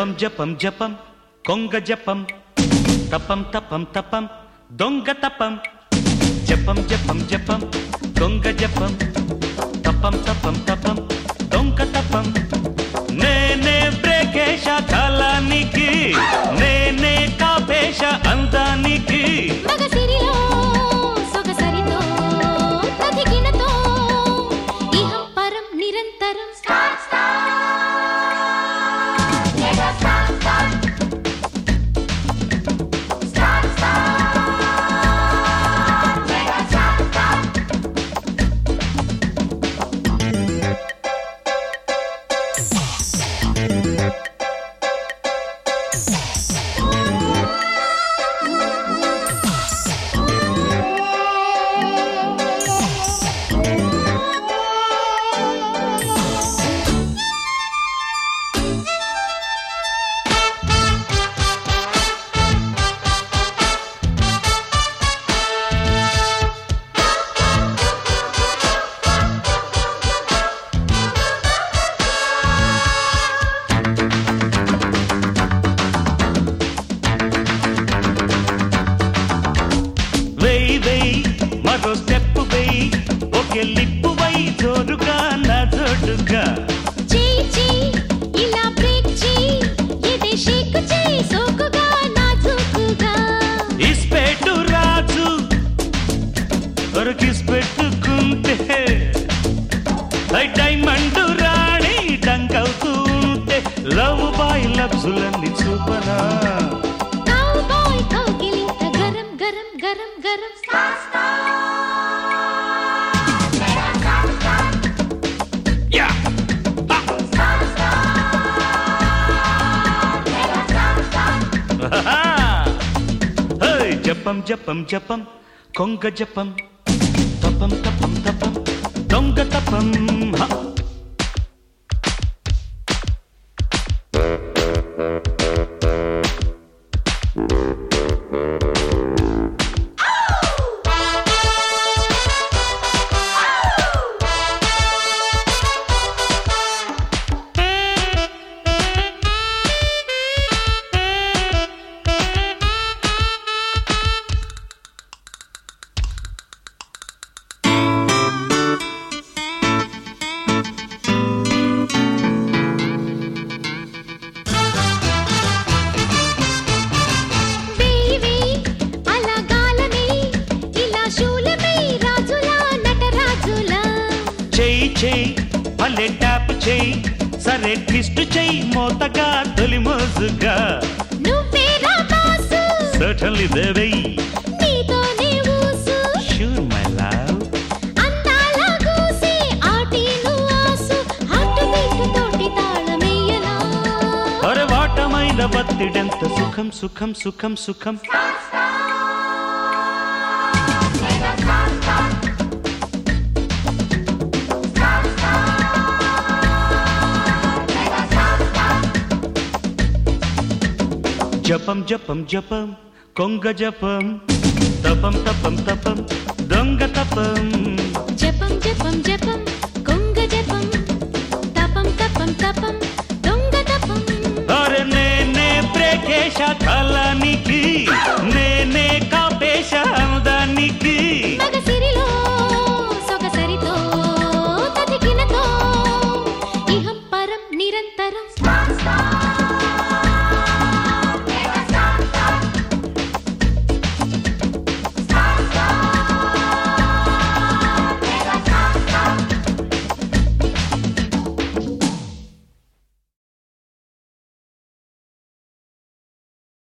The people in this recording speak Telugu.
జపం జపం జపం కొంగ జపం తపం తపం తపం దొంగ తపం జపం జపం జపం దొంగ జపం తపం తపం తపం దొంగ తపం నేనే బ్రేకేశ కాలానికి నేనే కాపేశ అందానికి మగసిరిలో సొగసరితో తదిగినతో ఇహం పరం నిరంతరం వెయ్యి వెయ్యి మరో స్టెప్ వెయ్యి ఒకే లిప్పు వై జోరుగా నా జోడుగా చేయి చేయి ఇలా బ్రేక్ చేయి ఇదే షేక్ చేయి సోకుగా నాజూకుగా ఇస్పెట్టు రాజు దొరికిస్ పెట్టుకుంటే ఐ డైమండ్ రాణి డంకవుతూ ఉంటే లవ్ బాయ్ లబ్జులన్నీ చూపనా కౌబాయ్ కౌగిలింత గరం గరం గరం గరం యా హేయ్ జపం జపం జపం కొంగ జపం తపం తపం తపం దొంగ తపం హ. వేయి వేయి అలా గాలమే ఇలా శూలమే రాజులా నటరాజులా చెయ్యి చెయ్యి భలే ట్యాప్ చెయ్యి సరే ట్విస్ట్ చెయ్యి మోతగా తొలి మోజుగా నువ్వే నా బాసు సర్టన్లీ దేవయ్యి నీతోనే ఊసు షూర్ మై లవ్ అందాల గూసి ఆటిను ఆసు హార్ట్ బీట్ తోటి తాళమేయనా అరే వాటమైన బత్తిడెంత సుఖం సుఖం సుఖం సుఖం జపం జపం జపం కొంగ జపం తపం తపం తపం దొంగ తపం జపం జపం జపం కొంగ జపం తపం తపం తపం దొంగ తపం అరే నేనే బ్రేకేశ కాలానికి